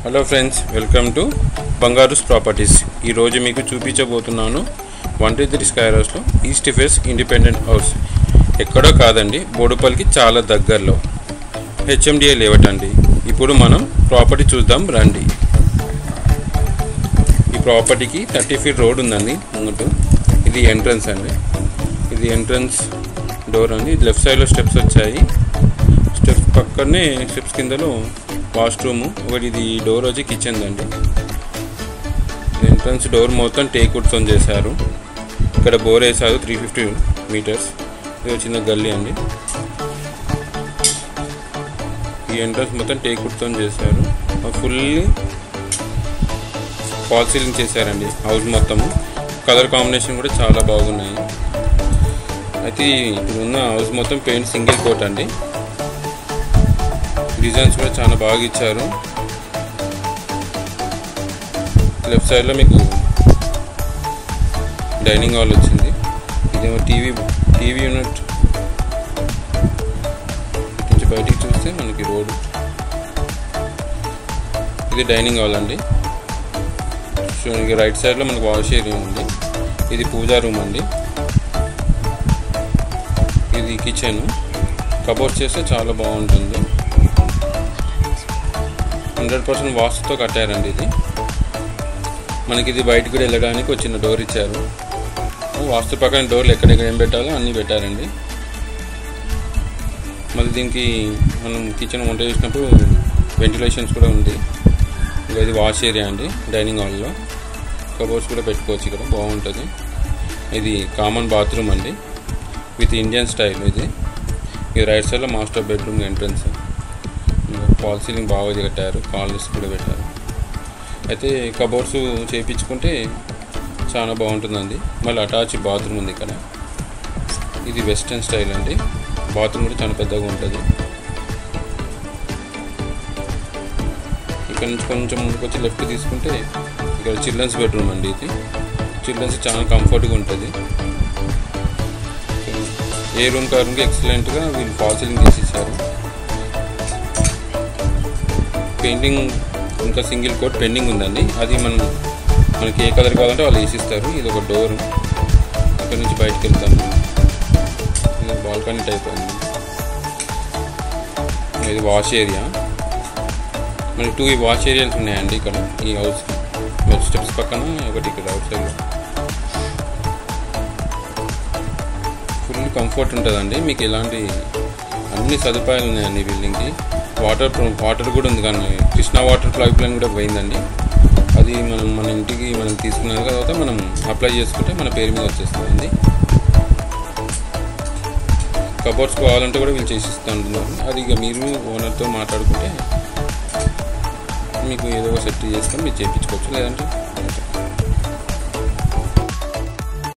hello friends welcome to Bangaru's properties ఈరోజు మీకు చూపించబోతున్నాను వన్ టూ త్రీ స్కై హౌస్లో ఈస్ట్ ఫేస్ ఇండిపెండెంట్ హౌస్ ఎక్కడో కాదండి బోడుపల్లికి చాలా దగ్గరలో హెచ్ఎండిఏ లేవట్ అండి ఇప్పుడు మనం ప్రాపర్టీ చూద్దాం రండి ఈ ప్రాపర్టీకి థర్టీ ఫీట్ రోడ్ ఉందండి ముంగటు ఇది ఎంట్రన్స్ అండి ఇది ఎంట్రన్స్ డోర్ అండి లెఫ్ట్ సైడ్లో స్టెప్స్ వచ్చాయి స్టెప్స్ పక్కనే స్టెప్స్ కిందలో వాష్రూమ్ ఒకటి ఇది డోర్ వచ్చి కిచెన్ అండి ఎంట్రన్స్ డోర్ మొత్తం టేక్ వుడ్తో చేశారు ఇక్కడ బోర్ వేసారు త్రీ ఫిఫ్టీ మీటర్స్ ఇది ఒక చిన్న గల్లీ అండి ఈ ఎంట్రన్స్ మొత్తం టేక్ వుడ్తో చేశారు ఫుల్లీ ఫాల్ సీలింగ్ చేశారండి హౌస్ మొత్తము కలర్ కాంబినేషన్ కూడా చాలా బాగున్నాయి అయితే ఇప్పుడు ఉన్న హౌస్ మొత్తం పెయింట్ సింగిల్ కోట్ అండి డిజైన్స్ కూడా చాలా బాగా ఇచ్చారు లెఫ్ట్ సైడ్లో మీకు డైనింగ్ హాల్ వచ్చింది ఇదేమో టీవీ టీవీ యూనిట్ నుంచి బయటికి చూస్తే మనకి రోడ్ ఇది డైనింగ్ హాల్ అండి చూడండి రైట్ సైడ్లో మనకు వాష్ ఏరియా ఉంది ఇది పూజా రూమ్ అండి ఇది కిచెన్ కబోర్డ్ చేస్తే చాలా బాగుంటుంది హండ్రెడ్ పర్సెంట్ వాస్తుతో కట్టారండి ఇది మనకి ఇది బయటకు కూడా వెళ్ళడానికి ఒక చిన్న డోర్ ఇచ్చారు వాస్తు పక్కన డోర్లు ఎక్కడెక్కడ ఏం పెట్టాలో అన్నీ పెట్టారండి మళ్ళీ దీనికి మనం కిచెన్ వంట చేసినప్పుడు వెంటిలేషన్స్ కూడా ఉంది ఇంకా ఇది వాష్ ఏరియా అండి డైనింగ్ హాల్లో కబోర్డ్స్ కూడా పెట్టుకోవచ్చు ఇక్కడ బాగుంటుంది ఇది కామన్ బాత్రూమ్ అండి విత్ ఇండియన్ స్టైల్ ఇది ఇది రైట్ సైడ్లో master bedroom entrance fall ceiling బాగా కట్టారు కాలనీస్ కూడా పెట్టారు అయితే కబోర్డ్స్ చేయించుకుంటే చాలా బాగుంటుందండి మళ్ళీ అటాచ్ బాత్రూమ్ ఉంది ఇక్కడ ఇది వెస్ట్రన్ స్టైల్ అండి బాత్రూమ్ కూడా చాలా పెద్దగా ఉంటుంది ఇక్కడ నుంచి కొంచెం ముందుకు వచ్చి లెఫ్ట్ తీసుకుంటే ఇక్కడ చిల్డ్రన్స్ బెడ్రూమ్ అండి ఇది చిల్డ్రన్స్ చాలా కంఫర్ట్గా ఉంటుంది ఏ రూమ్ కా రూమ్కి ఎక్సలెంట్గా వీళ్ళు ఫాల్ సీలింగ్ చేసి ఇచ్చారు పెయింటింగ్ ఇంకా సింగిల్ కోట్ పెండింగ్ ఉందండి అది మనం మనకి ఏ కలర్ కావాలంటే వాళ్ళు వేసిస్తారు ఇది ఒక డోర్ అక్కడ నుంచి బయటకు వెళ్తాము ఇది బాల్కనీ టైప్ అండి ఇది వాష్ ఏరియా మనకి టూ ఈ వాష్ ఏరియాస్ ఉన్నాయండి ఇక్కడ ఈ హౌస్ స్టెప్స్ పక్కన ఒకటి ఇక్కడ అవుట్ సైడ్లో ఫుల్ కంఫర్ట్ ఉంటుందండి మీకు ఎలాంటి అన్ని సదుపాయాలు ఉన్నాయండి బిల్డింగ్కి వాటర్ వాటర్ కూడా ఉంది కానీ కృష్ణా వాటర్ పైప్ లైన్ కూడా పోయిందండి అది మనం మన ఇంటికి మనం తీసుకున్న తర్వాత మనం అప్లై చేసుకుంటే మన పేరు మీద వచ్చేస్తుందండి కబోర్డ్స్ కావాలంటే కూడా వీళ్ళు చేసిస్తూ ఉంటున్నారు అది ఇక మీరు ఓనర్తో మాట్లాడుకుంటే మీకు ఏదో ఒక సెట్ చేసుకొని మీరు చేయించుకోవచ్చు లేదంటే